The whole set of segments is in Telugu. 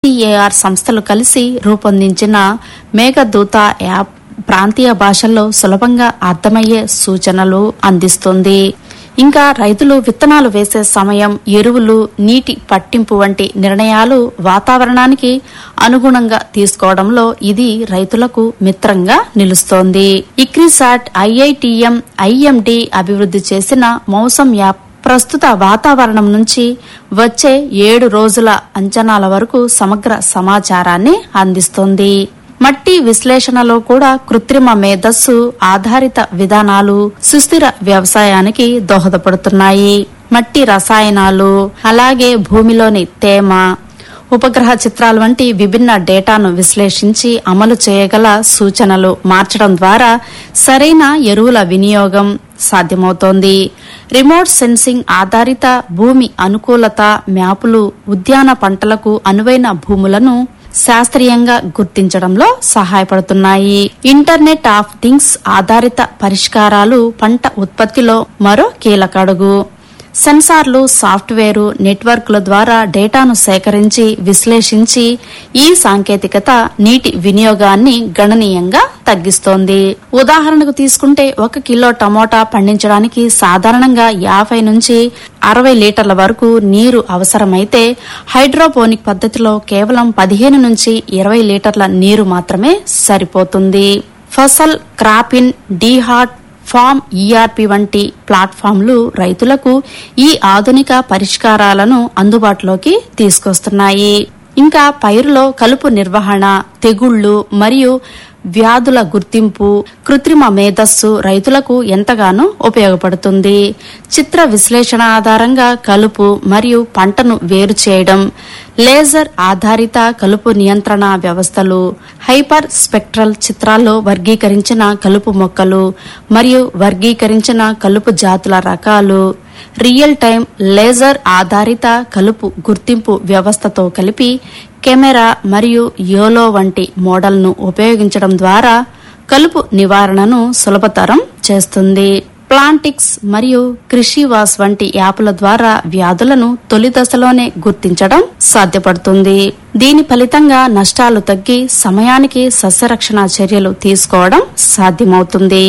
ఐసిఏఆర్ సంస్థలు కలిసి రూపొందించిన మేఘదూత యాప్ ప్రాంతీయ భాషల్లో సులభంగా అర్థమయ్యే సూచనలు అందిస్తుంది ఇంకా రైతులు విత్తనాలు వేసే సమయం ఎరువులు నీటి పట్టింపు వంటి నిర్ణయాలు వాతావరణానికి అనుగుణంగా తీసుకోవడంలో ఇది రైతులకు మిత్రంగా నిలుస్తోంది ఇక్రిసాట్ ఐఐటిఎం ఐఎండి అభివృద్ధి చేసిన మౌసం యాప్ ప్రస్తుత వాతావరణం నుంచి వచ్చే ఏడు రోజుల అంచనాల వరకు సమగ్ర సమాచారాన్ని అందిస్తుంది మట్టి విశ్లేషణలో కూడా కృత్రిమ మేధస్సు ఆధారిత విధానాలు సుస్థిర వ్యవసాయానికి దోహదపడుతున్నాయి మట్టి రసాయనాలు అలాగే భూమిలోని తేమ ఉపగ్రహ చిత్రాలు వంటి విభిన్న డేటాను విశ్లేషించి అమలు చేయగల సూచనలు మార్చడం ద్వారా సరైన ఎరువుల వినియోగం సాధ్యమవుతోంది రిమోట్ సెన్సింగ్ ఆధారిత భూమి అనుకూలత మ్యాపులు ఉద్యాన పంటలకు అనువైన భూములను శాస్త్రీయంగా గుర్తించడంలో సహాయపడుతున్నాయి ఇంటర్నెట్ ఆఫ్ థింగ్స్ ఆధారిత పరిష్కారాలు పంట ఉత్పత్తిలో మరో కీలక అడుగు సెన్సార్లు సాఫ్ట్వేరు నెట్వర్క్ల ద్వారా డేటాను సేకరించి విశ్లేషించి ఈ సాంకేతికత నీటి వినియోగాన్ని గణనీయంగా తగ్గిస్తోంది ఉదాహరణకు తీసుకుంటే ఒక కిలో టమోటా పండించడానికి సాధారణంగా యాభై నుంచి అరవై లీటర్ల వరకు నీరు అవసరమైతే హైడ్రోపోనిక్ పద్ధతిలో కేవలం పదిహేను నుంచి ఇరవై లీటర్ల నీరు మాత్రమే సరిపోతుంది Fasal CropIn DeHaat farm ERP వంటి ప్లాట్ఫామ్లు రైతులకు ఈ ఆధునిక పరిష్కారాలను అందుబాటులోకి తీసుకొస్తున్నాయి ఇంకా పైరులో కలుపు నిర్వహణ తెగుళ్లు మరియు వ్యాధుల గుర్తింపు కృత్రిమ మేధస్సు రైతులకు ఎంతగానో ఉపయోగపడుతుంది చిత్ర విశ్లేషణ ఆధారంగా కలుపు మరియు పంటను వేరు చేయడం లేజర్ ఆధారిత కలుపు నియంత్రణ వ్యవస్థలు హైపర్ స్పెక్ట్రల్ చిత్రాల్లో వర్గీకరించిన కలుపు మొక్కలు మరియు వర్గీకరించిన కలుపు జాతుల రకాలు రియల్ టైం లేజర్ ఆధారిత కలుపు గుర్తింపు వ్యవస్థతో కలిపి కెమెరా మరియు యోలో వంటి మోడల్ను ఉపయోగించడం ద్వారా కలుపు నివారణను సులభతరం చేస్తుంది ప్లాంటిక్స్ మరియు కృషివాస్ వంటి యాప్ల ద్వారా వ్యాధులను తొలి దశలోనే గుర్తించడం సాధ్యపడుతుంది దీని ఫలితంగా నష్టాలు తగ్గి సమయానికి సస్యరక్షణ చర్యలు తీసుకోవడం సాధ్యమవుతుంది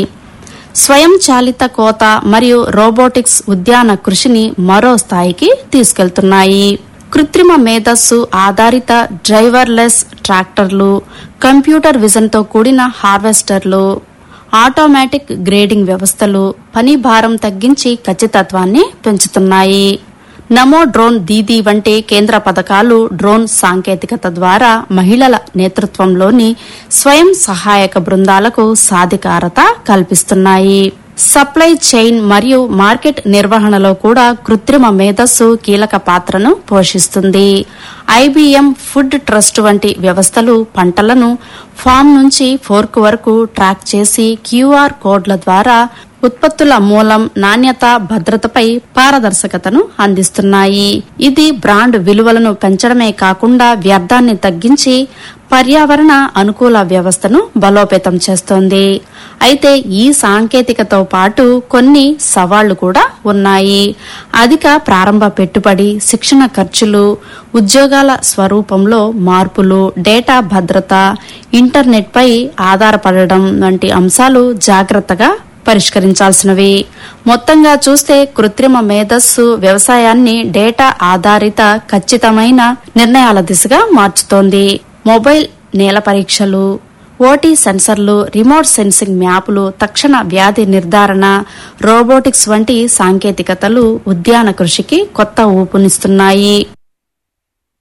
స్వయం చాలిత కోత మరియు రోబోటిక్స్ ఉద్యాన కృషిని మరో స్థాయికి తీసుకెళ్తున్నాయి కృత్రిమ మేధస్సు ఆధారిత డ్రైవర్లెస్ ట్రాక్టర్లు కంప్యూటర్ విజన్తో కూడిన హార్వెస్టర్లు ఆటోమేటిక్ గ్రేడింగ్ వ్యవస్థలు పని భారం తగ్గించి ఖచ్చితత్వాన్ని పెంచుతున్నాయి నమో డ్రోన్ దీదీ వంటి కేంద్ర పథకాలు డ్రోన్ సాంకేతికత ద్వారా మహిళల నేతృత్వంలోని స్వయం సహాయక బృందాలకు సాధికారత కల్పిస్తున్నాయి సప్లై చైన్ మరియు మార్కెట్ నిర్వహణలో కూడా కృత్రిమ మేధస్సు కీలక పాత్రను పోషిస్తుంది ఐబీఎం ఫుడ్ ట్రస్ట్ వంటి వ్యవస్థలు పంటలను ఫామ్ నుంచి ఫోర్క్ వరకు ట్రాక్ చేసి క్యూఆర్ కోడ్ల ద్వారా ఉత్పత్తుల మూలం నాణ్యత భద్రతపై పారదర్శకతను అందిస్తున్నాయి ఇది బ్రాండ్ విలువలను పెంచడమే కాకుండా వ్యర్థాన్ని తగ్గించి పర్యావరణ అనుకూల వ్యవస్థను బలోపేతం చేస్తోంది అయితే ఈ సాంకేతికతో పాటు కొన్ని సవాళ్లు కూడా ఉన్నాయి అధిక ప్రారంభ పెట్టుబడి శిక్షణ ఖర్చులు ఉద్యోగాల స్వరూపంలో మార్పులు డేటా భద్రత ఇంటర్నెట్పై ఆధారపడడం వంటి అంశాలు జాగ్రత్తగా పరిష్కరించాల్సినవి మొత్తంగా చూస్తే కృత్రిమ మేధస్సు వ్యవసాయాన్ని డేటా ఆధారిత ఖచ్చితమైన నిర్ణయాల దిశగా మార్చుతోంది మొబైల్ నేల పరీక్షలు ఓటీ సెన్సర్లు రిమోట్ సెన్సింగ్ మ్యాపులు తక్షణ వ్యాధి నిర్ధారణ రోబోటిక్స్ వంటి సాంకేతికతలు ఉద్యాన కృషికి కొత్త ఊపునిస్తున్నాయి